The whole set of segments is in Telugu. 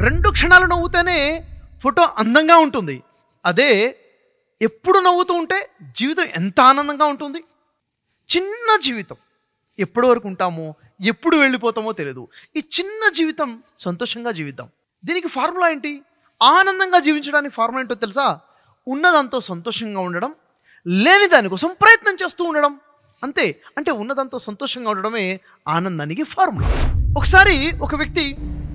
రెండు క్షణాలు నవ్వుతేనే ఫోటో అందంగా ఉంటుంది అదే ఎప్పుడు నవ్వుతూ ఉంటే జీవితం ఎంత ఆనందంగా ఉంటుంది చిన్న జీవితం ఎప్పటి వరకు ఉంటామో ఎప్పుడు వెళ్ళిపోతామో తెలియదు ఈ చిన్న జీవితం సంతోషంగా జీవిద్దాం దీనికి ఫార్ములా ఏంటి ఆనందంగా జీవించడానికి ఫార్ములా ఏంటో తెలుసా ఉన్నదంతో సంతోషంగా ఉండడం లేని దానికోసం ప్రయత్నం చేస్తూ ఉండడం అంతే అంటే ఉన్నదంతో సంతోషంగా ఉండడమే ఆనందానికి ఫార్ములా ఒకసారి ఒక వ్యక్తి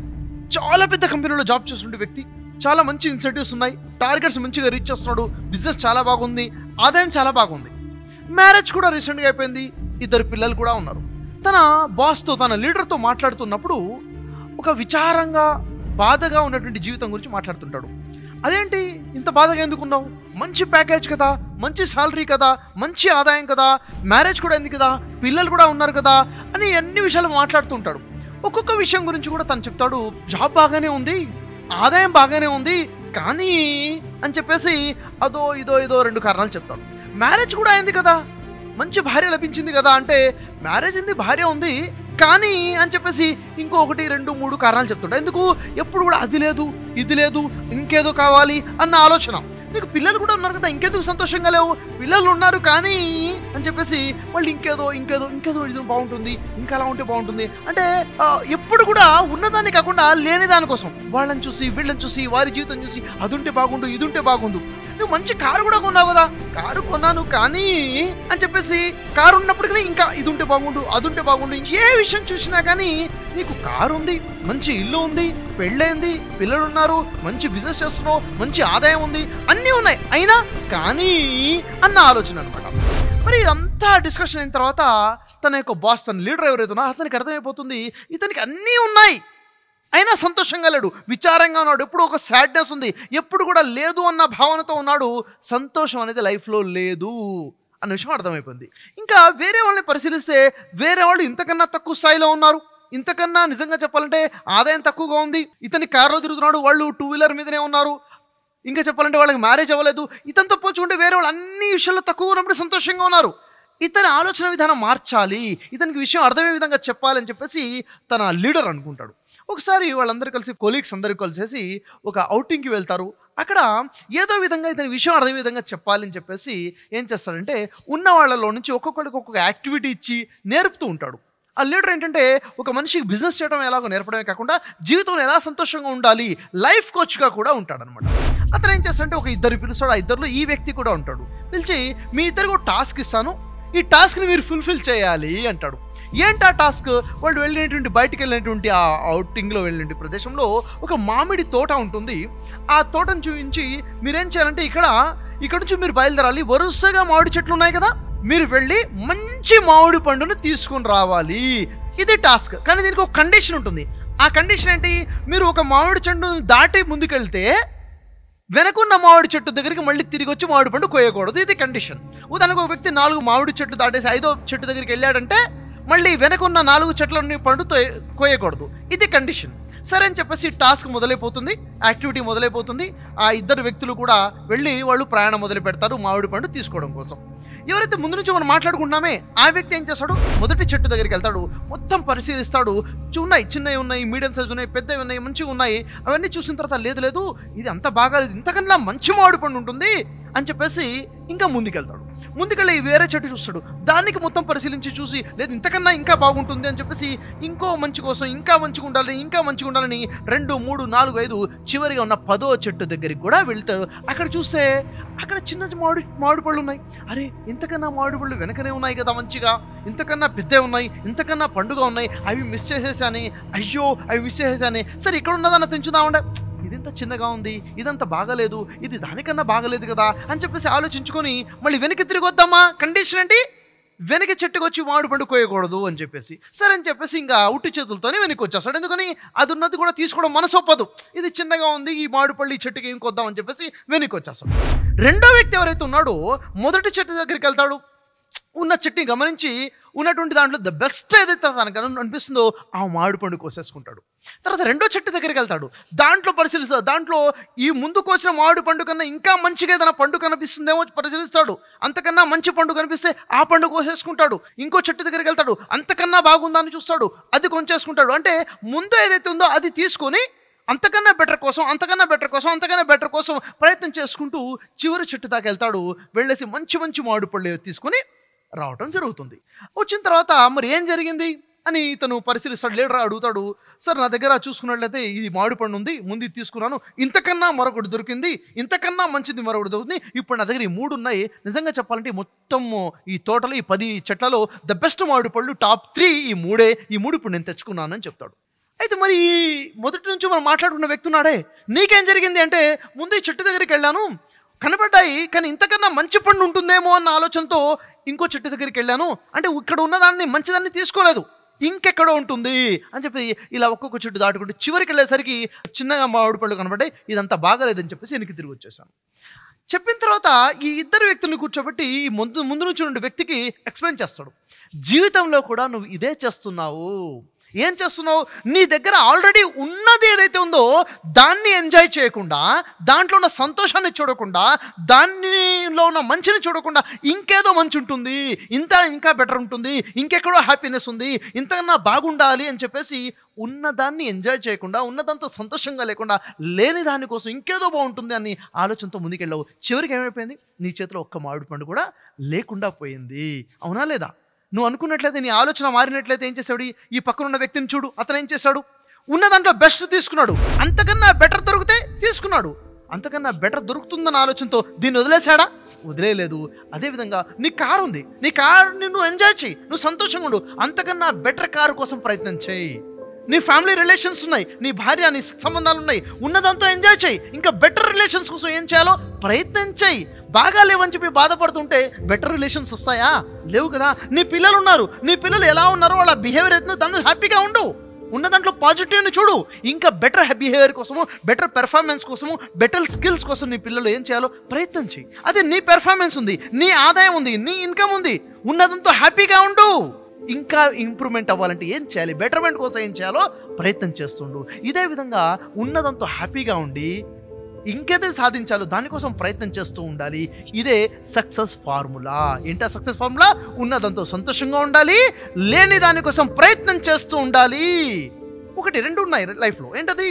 చాలా పెద్ద కంపెనీలో జాబ్ చేస్తుండే వ్యక్తి చాలా మంచి ఇన్సెంటివ్స్ ఉన్నాయి టార్గెట్స్ మంచిగా రీచ్ చేస్తున్నాడు బిజినెస్ చాలా బాగుంది ఆదాయం చాలా బాగుంది మ్యారేజ్ కూడా రీసెంట్గా అయిపోయింది ఇద్దరు పిల్లలు కూడా ఉన్నారు తన బాస్తో తన లీడర్తో మాట్లాడుతున్నప్పుడు ఒక విచారంగా బాధగా ఉన్నటువంటి జీవితం గురించి మాట్లాడుతుంటాడు అదేంటి ఇంత బాధగా ఎందుకున్నావు మంచి ప్యాకేజ్ కదా మంచి శాలరీ కదా మంచి ఆదాయం కదా మ్యారేజ్ కూడా అయింది కదా పిల్లలు కూడా ఉన్నారు కదా అని అన్ని విషయాలు మాట్లాడుతుంటాడు ఒక్కొక్క విషయం గురించి కూడా తను చెప్తాడు జాబ్ బాగానే ఉంది ఆదాయం బాగానే ఉంది కానీ అని చెప్పేసి అదో ఇదో ఇదో రెండు కారణాలు చెప్తాడు మ్యారేజ్ కూడా అయింది కదా మంచి భార్య లభించింది కదా అంటే మ్యారేజ్ ఉంది భార్య ఉంది కానీ అని చెప్పేసి ఇంకొకటి రెండు మూడు కారణాలు చెప్తుంటా ఎందుకు ఎప్పుడు కూడా అది లేదు ఇది లేదు ఇంకేదో కావాలి అన్న ఆలోచన నీకు పిల్లలు కూడా ఉన్నారు కదా ఇంకెందుకు సంతోషంగా లేవు పిల్లలు ఉన్నారు కానీ అని చెప్పేసి వాళ్ళు ఇంకేదో ఇంకేదో ఇంకేదో ఇది బాగుంటుంది ఇంకా అలా ఉంటే బాగుంటుంది అంటే ఆ, ఎప్పుడు కూడా ఉన్నదాన్ని కాకుండా లేని దానికోసం వాళ్ళని చూసి వీళ్ళని చూసి వారి జీవితం చూసి అది ఉంటే బాగుండు ఇది ఉంటే బాగుండు నువ్వు మంచి కారు కూడా కొన్నావు కదా కారు కొన్నాను కానీ అని చెప్పేసి కారు ఉన్నప్పటికీ ఇంకా ఇది ఉంటే బాగుండు అది ఉంటే బాగుండు ఏ విషయం చూసినా కానీ నీకు కారు ఉంది మంచి ఇల్లు ఉంది పెళ్ళైంది పిల్లలు ఉన్నారు మంచి బిజినెస్ చేస్తున్నావు మంచి ఆదాయం ఉంది అన్నీ ఉన్నాయి అయినా కానీ అన్న ఆలోచన అనమాట మరి ఇదంతా డిస్కషన్ అయిన తర్వాత తన యొక్క బాస్ తన లీడర్ ఎవరైతే ఉన్నారో అతనికి అర్థమైపోతుంది ఇతనికి అన్నీ ఉన్నాయి అయినా సంతోషంగా లేడు విచారంగా ఉన్నాడు ఎప్పుడు ఒక సాడ్నెస్ ఉంది ఎప్పుడు కూడా లేదు అన్న భావనతో ఉన్నాడు సంతోషం అనేది లైఫ్లో లేదు అన్న విషయం అర్థమైపోయింది ఇంకా వేరే వాళ్ళని పరిశీలిస్తే వేరే వాళ్ళు ఇంతకన్నా తక్కువ స్థాయిలో ఉన్నారు ఇంతకన్నా నిజంగా చెప్పాలంటే ఆదాయం తక్కువగా ఉంది ఇతని కారులో తిరుగుతున్నాడు వాళ్ళు టూ వీలర్ మీదనే ఉన్నారు ఇంకా చెప్పాలంటే వాళ్ళకి మ్యారేజ్ అవ్వలేదు ఇతనితో పోల్చుకుంటే వేరే వాళ్ళు అన్ని విషయాల్లో తక్కువ ఉన్నప్పుడు సంతోషంగా ఉన్నారు ఇతని ఆలోచన విధానం మార్చాలి ఇతనికి విషయం అర్థమయ్యే విధంగా చెప్పాలని చెప్పేసి తన లీడర్ అనుకుంటాడు ఒకసారి వాళ్ళందరూ కలిసి కొలీగ్స్ అందరూ కలిసేసి ఒక అవుటింగ్కి వెళ్తారు అక్కడ ఏదో విధంగా ఇతని విషయం అర్థమయ్యే విధంగా చెప్పాలని చెప్పేసి ఏం చేస్తాడంటే ఉన్న వాళ్ళలో నుంచి ఒక్కొక్కరికి ఒక్కొక్క యాక్టివిటీ ఇచ్చి నేర్పుతూ ఉంటాడు ఆ లీడర్ ఏంటంటే ఒక మనిషికి బిజినెస్ చేయడం ఎలాగో నేర్పడమే కాకుండా జీవితంలో ఎలా సంతోషంగా ఉండాలి లైఫ్ కోచ్గా కూడా ఉంటాడనమాట అతను ఏం చేస్తాడంటే ఒక ఇద్దరు పిలుస్తాడు ఆ ఇద్దరిలో ఈ వ్యక్తి కూడా ఉంటాడు పిలిచి మీ ఇద్దరికి ఒక టాస్క్ ఇస్తాను ఈ టాస్క్ని మీరు ఫుల్ఫిల్ చేయాలి అంటాడు ఏంటి ఆ టాస్క్ వాళ్ళు వెళ్ళినటువంటి బయటికి వెళ్ళినటువంటి ఆ అవుటింగ్లో వెళ్ళినటువంటి ప్రదేశంలో ఒక మామిడి తోట ఉంటుంది ఆ తోటను చూపించి మీరేం చేయాలంటే ఇక్కడ ఇక్కడ నుంచి మీరు బయలుదేరాలి వరుసగా మామిడి చెట్లు ఉన్నాయి కదా మీరు వెళ్ళి మంచి మామిడి పండును తీసుకొని రావాలి ఇది టాస్క్ కానీ దీనికి ఒక కండిషన్ ఉంటుంది ఆ కండిషన్ ఏంటి మీరు ఒక మామిడి చెట్టును దాటి ముందుకెళ్తే వెనకున్న మామిడి చెట్టు దగ్గరికి మళ్ళీ తిరిగి వచ్చి మామిడి పండు కోయకూడదు ఇది కండిషన్ ఉదాహరణకు ఒక వ్యక్తి నాలుగు మామిడి చెట్టు దాటేసి ఐదో చెట్టు దగ్గరికి వెళ్ళాడంటే మళ్ళీ వెనకున్న నాలుగు చెట్లని పండుతో కోయకూడదు ఇది కండిషన్ సరే అని చెప్పేసి టాస్క్ మొదలైపోతుంది యాక్టివిటీ మొదలైపోతుంది ఆ ఇద్దరు వ్యక్తులు కూడా వెళ్ళి వాళ్ళు ప్రయాణం మొదలు పెడతారు మామిడి పండు తీసుకోవడం కోసం ఎవరైతే ముందు నుంచి మనం మాట్లాడుకుంటున్నామే ఆ వ్యక్తి ఏం చేస్తాడు మొదటి చెట్టు దగ్గరికి వెళ్తాడు మొత్తం పరిశీలిస్తాడు చూ- ఉన్నాయి చిన్నవి ఉన్నాయి మీడియం సైజ్ ఉన్నాయి పెద్దవి ఉన్నాయి మంచివి ఉన్నాయి అవన్నీ చూసిన తర్వాత లేదు లేదు ఇది అంత బాగాలేదు ఇంతకన్నా మంచి మామిడి పండు ఉంటుంది అని చెప్పేసి ఇంకా ముందుకెళ్తాడు ముందుకెళ్ళి వేరే చెట్టు చూస్తాడు దానికి మొత్తం పరిశీలించి చూసి లేదు ఇంతకన్నా ఇంకా బాగుంటుంది అని చెప్పేసి ఇంకో మంచి కోసం ఇంకా మంచిగా ఉండాలని ఇంకా మంచిగా ఉండాలని రెండు మూడు నాలుగు ఐదు చివరిగా ఉన్న పదో చెట్టు దగ్గరికి కూడా వెళ్తారు అక్కడ చూస్తే అక్కడ చిన్న మామిడి మామిడి పళ్ళు ఉన్నాయి అరే ఇంతకన్నా మామిడి పళ్ళు వెనకనే ఉన్నాయి కదా మంచిగా ఇంతకన్నా పెద్ద ఉన్నాయి ఇంతకన్నా పండుగ ఉన్నాయి అవి మిస్ చేసేసాని అయ్యో అవి మిస్ చేసేసాని సరే ఇక్కడ ఉన్నదన్న తెంచుదామంటే ఇదింత చిన్నగా ఉంది ఇదంత బాగలేదు ఇది దానికన్నా బాగలేదు కదా అని చెప్పేసి ఆలోచించుకొని మళ్ళీ వెనక్కి తిరిగి వద్దామా కండిషన్ ఏంటి వెనక్కి చెట్టుకు వచ్చి మామిడి పండు కోయకూడదు అని చెప్పేసి సరే అని చెప్పేసి ఇంకా ఉట్టి చేతులతోనే వెనక్కి వచ్చేస్తాడు ఎందుకని అది ఉన్నది కూడా తీసుకోవడం మనసు ఒప్పదు ఇది చిన్నగా ఉంది ఈ మామిడి పళ్ళు ఈ చెట్టుకి ఏం కొద్దాం అని చెప్పేసి వెనక్కి వచ్చేస్తాడు రెండో వ్యక్తి ఎవరైతే ఉన్నాడో మొదటి చెట్టు దగ్గరికి వెళ్తాడు ఉన్న చెట్టుని గమనించి ఉన్నటువంటి దాంట్లో ద బెస్ట్ ఏదైతే తనకు అను- అనిపిస్తుందో ఆ మామిడి పండు కోసేసుకుంటాడు తర్వాత రెండో చెట్టు దగ్గరికి వెళ్తాడు దాంట్లో పరిశీలిస్తాడు దాంట్లో ఈ ముందు కోసిన మామిడి పండు కన్నా ఇంకా మంచిగా ఏదైనా పండు కనిపిస్తుందేమో పరిశీలిస్తాడు అంతకన్నా మంచి పండు కనిపిస్తే ఆ పండు కోసేసుకుంటాడు ఇంకో చెట్టు దగ్గరికి వెళ్తాడు అంతకన్నా బాగుందా అని చూస్తాడు అది కొంచేసుకుంటాడు అంటే ముందు ఏదైతే ఉందో అది తీసుకొని అంతకన్నా బెటర్ కోసం అంతకన్నా బెటర్ కోసం అంతకన్నా బెటర్ కోసం ప్రయత్నం చేసుకుంటూ చివరి చెట్టు దాకా వెళ్తాడు వెళ్ళేసి మంచి మంచి మామిడి పళ్ళు తీసుకొని రావటం జరుగుతుంది వచ్చిన తర్వాత మరి ఏం జరిగింది అని ఇతను పరిశీలిస్తాడు లీడర్ అడుగుతాడు సార్ నా దగ్గర చూసుకున్నట్లయితే ఇది మామిడి పండు ఉంది ముందు ఇది తీసుకున్నాను ఇంతకన్నా మరొకటి దొరికింది ఇంతకన్నా మంచిది మరొకటి దొరికింది ఇప్పుడు నా దగ్గర ఈ మూడు ఉన్నాయి నిజంగా చెప్పాలంటే ఈ మొత్తం ఈ తోటలో ఈ పది చెట్లలో ద బెస్ట్ మామిడి పళ్ళు టాప్ త్రీ ఈ మూడే ఈ మూడు ఇప్పుడు నేను తెచ్చుకున్నానని చెప్తాడు అయితే మరి ఈ మొదటి నుంచి మనం మాట్లాడుకున్న వ్యక్తి ఉన్నాడే నీకేం జరిగింది అంటే ముందు ఈ చెట్టు దగ్గరికి వెళ్ళాను కనబడ్డాయి కానీ ఇంతకన్నా మంచి పండు ఉంటుందేమో అన్న ఆలోచనతో ఇంకో చెట్టు దగ్గరికి వెళ్ళాను అంటే ఇక్కడ ఉన్నదాన్ని మంచిదాన్ని తీసుకోలేదు ఇంకెక్కడో ఉంటుంది అని చెప్పి ఇలా ఒక్కొక్క చెట్టు దాటుకుంటూ చివరికి వెళ్ళేసరికి చిన్నగా మామిడి పళ్ళు కనబడ్డాయి ఇదంతా బాగాలేదని చెప్పేసి వెనక్కి తిరిగి వచ్చేసాను చెప్పిన తర్వాత ఈ ఇద్దరు వ్యక్తుల్ని కూర్చోబెట్టి ఈ ముందు ముందు నుంచి ఉండే వ్యక్తికి ఎక్స్ప్లెయిన్ చేస్తాడు జీవితంలో కూడా నువ్వు ఇదే చేస్తున్నావు ఏం చేస్తున్నావు నీ దగ్గర ఆల్రెడీ ఉన్నది ఏదైతే ఉందో దాన్ని ఎంజాయ్ చేయకుండా దాంట్లో ఉన్న సంతోషాన్ని చూడకుండా దానిలో ఉన్న మంచిని చూడకుండా ఇంకేదో మంచి ఉంటుంది ఇంత ఇంకా బెటర్ ఉంటుంది ఇంకెక్కడో హ్యాపీనెస్ ఉంది ఇంతకన్నా బాగుండాలి అని చెప్పేసి ఉన్నదాన్ని ఎంజాయ్ చేయకుండా ఉన్నదంతా సంతోషంగా లేకుండా లేని దానికోసం ఇంకేదో బాగుంటుంది అని ఆలోచనతో ముందుకెళ్ళావు చివరికి ఏమైపోయింది నీ చేతిలో ఒక్క మామిడి పండు కూడా లేకుండా పోయింది అవునా లేదా నువ్వు అనుకున్నట్లయితే నీ ఆలోచన మారినట్లయితే ఏం చేశాడు ఈ- ఈ పక్కన ఉన్న వ్యక్తిని చూడు అతను ఏం చేశాడు ఉన్న దాంట్లో బెస్ట్ తీసుకున్నాడు అంతకన్నా బెటర్ దొరికితే తీసుకున్నాడు అంతకన్నా బెటర్ దొరుకుతుందన్న ఆలోచనతో దీన్ని వదిలేశాడా వదిలేయలేదు అదేవిధంగా నీ కారు ఉంది నీ కారుని నువ్వు ఎంజాయ్ చేయి నువ్వు సంతోషంగా ఉండు అంతకన్నా బెటర్ కారు కోసం ప్రయత్నం చేయి నీ ఫ్యామిలీ రిలేషన్స్ ఉన్నాయి నీ భార్య నీ సంబంధాలు ఉన్నాయి ఉన్నదంతా ఎంజాయ్ చేయి ఇంకా బెటర్ రిలేషన్స్ కోసం ఏం చేయాలో ప్రయత్నం చేయి బాగా లేవని చెప్పి బాధపడుతుంటే బెటర్ రిలేషన్స్ వస్తాయా లేవు కదా నీ పిల్లలు ఉన్నారు నీ పిల్లలు ఎలా ఉన్నారో వాళ్ళ బిహేవియర్ అవుతుందో దాంట్లో హ్యాపీగా ఉండు ఉన్న దాంట్లో పాజిటివ్ని చూడు ఇంకా బెటర్ బిహేవియర్ కోసము బెటర్ పెర్ఫార్మెన్స్ కోసము బెటర్ స్కిల్స్ కోసం నీ పిల్లలు ఏం చేయాలో ప్రయత్నం చేయి అదే నీ పెర్ఫార్మెన్స్ ఉంది నీ ఆదాయం ఉంది నీ ఇన్కమ్ ఉంది ఉన్నదంతో హ్యాపీగా ఉండు ఇంకా ఇంప్రూవ్మెంట్ అవ్వాలంటే ఏం చేయాలి బెటర్మెంట్ కోసం ఏం చేయాలో ప్రయత్నం చేస్తుండు ఇదే విధంగా ఉన్నదంతో హ్యాపీగా ఉండి ఇంకేదైతే సాధించాలో దానికోసం ప్రయత్నం చేస్తూ ఉండాలి ఇదే సక్సెస్ ఫార్ములా ఏంటా సక్సెస్ ఫార్ములా ఉన్నదంతో సంతోషంగా ఉండాలి లేని దానికోసం ప్రయత్నం చేస్తూ ఉండాలి ఒకటి రెండు ఉన్నాయి లైఫ్లో ఏంటది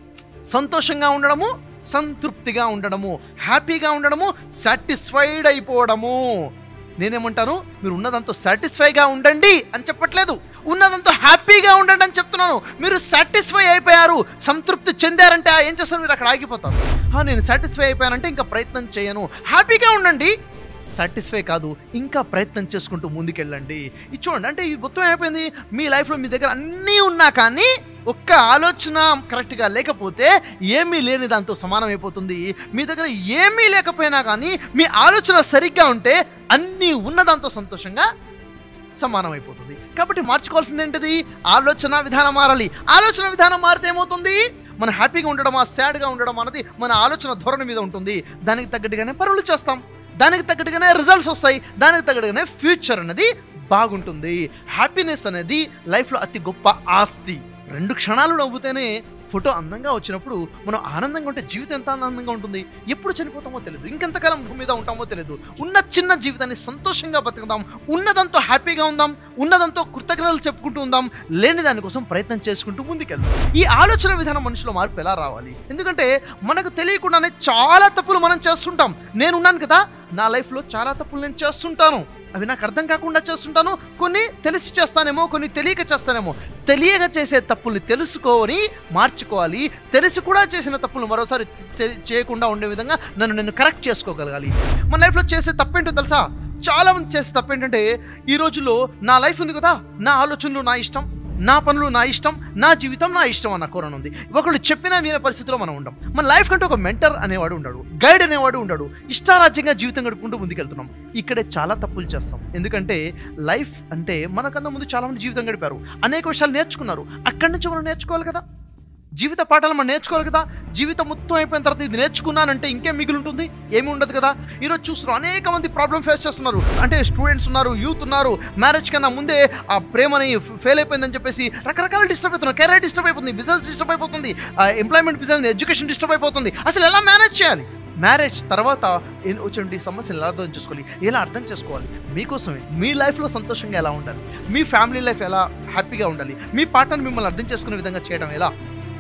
సంతోషంగా ఉండడము సంతృప్తిగా ఉండడము హ్యాపీగా ఉండడము సాటిస్ఫైడ్ అయిపోవడము నేనేమంటాను మీరు ఉన్నదంతా సాటిస్ఫైగా ఉండండి అని చెప్పట్లేదు ఉన్నదంతా హ్యాపీగా ఉండండి అని చెప్తున్నాను మీరు సాటిస్ఫై అయిపోయారు సంతృప్తి చెందారంటే ఆ ఏం చేస్తారు మీరు అక్కడ ఆగిపోతారు "ఆ, నేను సాటిస్ఫై అయిపోయానంటే ఇంకా ప్రయత్నం చేయను హ్యాపీగా ఉండండి సాటిస్ఫై కాదు ఇంకా ప్రయత్నం చేసుకుంటూ ముందుకెళ్ళండి ఇది చూడండి అంటే ఈ మొత్తం అయిపోయింది మీ లైఫ్లో మీ దగ్గర అన్నీ ఉన్నా కానీ ఒక్క ఆలోచన కరెక్ట్గా లేకపోతే ఏమీ లేని దాంతో సమానం అయిపోతుంది మీ దగ్గర ఏమీ లేకపోయినా కానీ మీ ఆలోచన సరిగ్గా ఉంటే అన్నీ ఉన్నదాంతో సంతోషంగా సమానం అయిపోతుంది కాబట్టి మార్చుకోవాల్సింది ఏంటిది ఆలోచన విధానం మారాలి ఆలోచన విధానం మారితే ఏమవుతుంది మనం హ్యాపీగా ఉండడమా సాడ్గా ఉండడం అన్నది మన ఆలోచన ధోరణి మీద ఉంటుంది దానికి తగ్గట్టుగానే పనులు చేస్తాం దానికి తగ్గట్టుగానే రిజల్ట్స్ వస్తాయి దానికి తగ్గట్టుగానే ఫ్యూచర్ అనేది బాగుంటుంది హ్యాపీనెస్ అనేది లైఫ్లో అతి గొప్ప ఆస్తి రెండు క్షణాలు నవ్వుతేనే ఫోటో అందంగా వచ్చినప్పుడు మనం ఆనందంగా ఉంటే జీవితం ఎంత ఆనందంగా ఉంటుంది ఎప్పుడు చనిపోతామో తెలియదు ఇంకెంతకాలం భూమి మీద ఉంటామో తెలియదు ఉన్న చిన్న జీవితాన్ని సంతోషంగా బతుకుదాం ఉన్నదంతో హ్యాపీగా ఉందాం ఉన్నదంతో కృతజ్ఞతలు చెప్పుకుంటూ ఉందాం లేని దానికోసం ప్రయత్నం చేసుకుంటూ ముందుకెళ్దాం ఈ ఆలోచన విధానం మనిషిలో మార్పు ఎలా రావాలి ఎందుకంటే మనకు తెలియకుండానే చాలా తప్పులు మనం చేస్తుంటాం నేనున్నాను కదా నా లైఫ్లో చాలా తప్పులు నేను చేస్తుంటాను అవి నాకు అర్థం కాకుండా చేస్తుంటాను కొన్ని తెలిసి చేస్తానేమో కొన్ని తెలియక చేస్తానేమో తెలియక చేసే తప్పుల్ని తెలుసుకొని మార్చుకోవాలి తెలిసి కూడా చేసిన తప్పులు మరోసారి తె- చేయకుండా ఉండే విధంగా నన్ను నేను కరెక్ట్ చేసుకోగలగాలి మన లైఫ్లో చేసే తప్పేంటో తెలుసా చాలా మంది చేసే తప్పేంటంటే ఈ రోజుల్లో నా లైఫ్ ఉంది కదా నా ఆలోచనలు నా ఇష్టం నా పనులు నా ఇష్టం నా జీవితం నా ఇష్టం అన్న కోరణ ఉంది ఒకళ్ళు చెప్పినా వినే పరిస్థితిలో మనం ఉండం మన లైఫ్ కంటే ఒక మెంటర్ అనేవాడు ఉండడు గైడ్ అనేవాడు ఉండడు ఇష్టారాజ్యంగా జీవితం గడుపుకుంటూ ముందుకెళ్తున్నాం ఇక్కడే చాలా తప్పులు చేస్తాం ఎందుకంటే లైఫ్ అంటే మనకన్నా ముందు చాలా మంది జీవితం గడిపారు అనేక విషయాలు నేర్చుకున్నారు అక్కడి నుంచి మనం నేర్చుకోవాలి కదా జీవిత పాఠాలు మనం నేర్చుకోవాలి కదా జీవితం మొత్తం అయిపోయిన తర్వాత ఇది నేర్చుకున్నానంటే ఇంకేం మిగిలి ఉంటుంది ఏమి ఉండదు కదా ఈరోజు చూస్తున్నాం అనేక మంది ప్రాబ్లం ఫేస్ చేస్తున్నారు అంటే స్టూడెంట్స్ ఉన్నారు యూత్ ఉన్నారు మ్యారేజ్ కన్నా ముందే ఆ ప్రేమని ఫెయిల్ అయిపోయిందని చెప్పేసి రకరకాల డిస్టర్బ్ అవుతున్నారు కెరీర్ డిస్టర్బ్ అయిపోతుంది బిజినెస్ డిస్టర్బ్ అయిపోతుంది ఎంప్లాయ్మెంట్ బిజినెస్ ఎడ్యుకేషన్ డిస్టర్బ్ అయిపోతుంది అసలు ఎలా మేనేజ్ చేయాలి మ్యారేజ్ తర్వాత ఏ- వచ్చినటువంటి సమస్యలు ఎలా అర్థం చేసుకోవాలి ఎలా అర్థం చేసుకోవాలి మీకోసమే మీ లైఫ్లో సంతోషంగా ఎలా ఉండాలి మీ ఫ్యామిలీ లైఫ్ ఎలా హ్యాపీగా ఉండాలి మీ పార్ట్నర్ మిమ్మల్ని అర్థం చేసుకునే విధంగా చేయడం ఎలా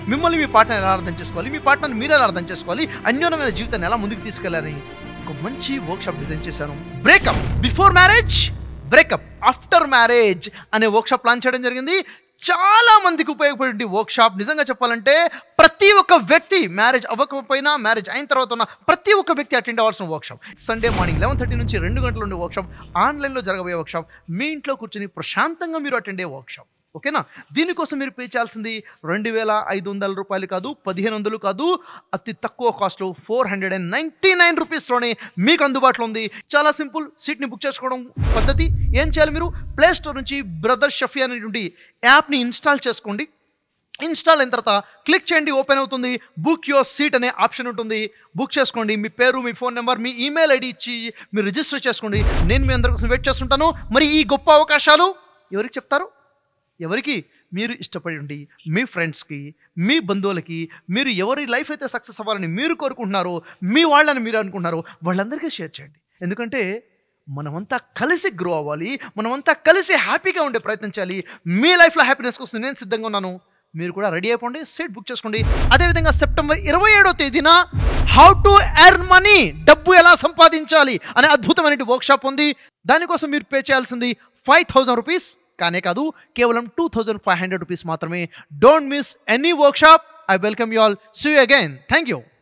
మిమ్మల్ని మీ పార్ట్నర్ ఎలా అర్థం చేసుకోవాలి మీ పార్ట్నర్ మీరు ఎలా అర్థం చేసుకోవాలి అన్యోన్యమైన జీవితాన్ని ఎలా ముందుకు తీసుకెళ్లాలని ఒక మంచి వర్క్షాప్ డిజైన్ చేశాను breakup before marriage breakup after marriage అనే వర్క్షాప్ ప్లాన్ చేయడం జరిగింది చాలా మందికి ఉపయోగపడే వర్క్షాప్ నిజంగా చెప్పాలంటే ప్రతి ఒక్క వ్యక్తి మ్యారేజ్ అవ్వకపోయినా మ్యారేజ్ అయిన తర్వాత ఉన్న ప్రతి ఒక్క వ్యక్తి అటెండ్ అవ్వాల్సిన workshop Sunday morning eleven thirty నుంచి రెండు గంటల ఉండే వర్క్షాప్ ఆన్లైన్లో జరగబోయే వర్క్షాప్ మీ ఇంట్లో కూర్చొని ప్రశాంతంగా మీరు అటెండ్ అయ్యే వర్క్షాప్ ఓకేనా దీనికోసం మీరు పే చేయాల్సింది రెండు వేల ఐదు వందల రూపాయలు కాదు పదిహేను వందలు కాదు అతి తక్కువ కాస్ట్లో four hundred and ninety nine రూపీస్లోనే మీకు అందుబాటులో ఉంది చాలా సింపుల్ సీట్ని బుక్ చేసుకోవడం పద్ధతి ఏం చేయాలి మీరు ప్లే స్టోర్ నుంచి బ్రదర్ షఫీ అనేటువంటి యాప్ని ఇన్స్టాల్ చేసుకోండి ఇన్స్టాల్ అయిన తర్వాత క్లిక్ చేయండి ఓపెన్ అవుతుంది బుక్ యువర్ సీట్ అనే ఆప్షన్ ఉంటుంది బుక్ చేసుకోండి మీ పేరు మీ ఫోన్ నెంబర్ మీ ఈమెయిల్ ఐడి ఇచ్చి మీరు రిజిస్టర్ చేసుకోండి నేను మీ అందరి కోసం వెయిట్ చేస్తుంటాను మరి ఈ గొప్ప అవకాశాలు ఎవరికి చెప్తారు ఎవరికి మీరు ఇష్టపడి ఉండి మీ ఫ్రెండ్స్కి మీ బంధువులకి మీరు ఎవరి లైఫ్ అయితే సక్సెస్ అవ్వాలని మీరు కోరుకుంటున్నారో మీ వాళ్ళని మీరు అనుకుంటున్నారో వాళ్ళందరికీ షేర్ చేయండి ఎందుకంటే మనమంతా కలిసి గ్రో అవ్వాలి మనమంతా కలిసి హ్యాపీగా ఉండే ప్రయత్నం చేయాలి మీ లైఫ్లో హ్యాపీనెస్ కోసం నేను సిద్ధంగా ఉన్నాను మీరు కూడా రెడీ అయిపోండి సీట్ బుక్ చేసుకోండి అదేవిధంగా సెప్టెంబర్ ఇరవై ఏడో తేదీన హౌ టు ఎర్న్ మనీ డబ్బు ఎలా సంపాదించాలి అనే అద్భుతమైన వర్క్షాప్ ఉంది దానికోసం మీరు పే చేయాల్సింది ఫైవ్ థౌజండ్ రూపీస్ కానే కాదు కేవలం two thousand five hundred rupees మాత్రమే don't miss any workshop I welcome you all see you again thank you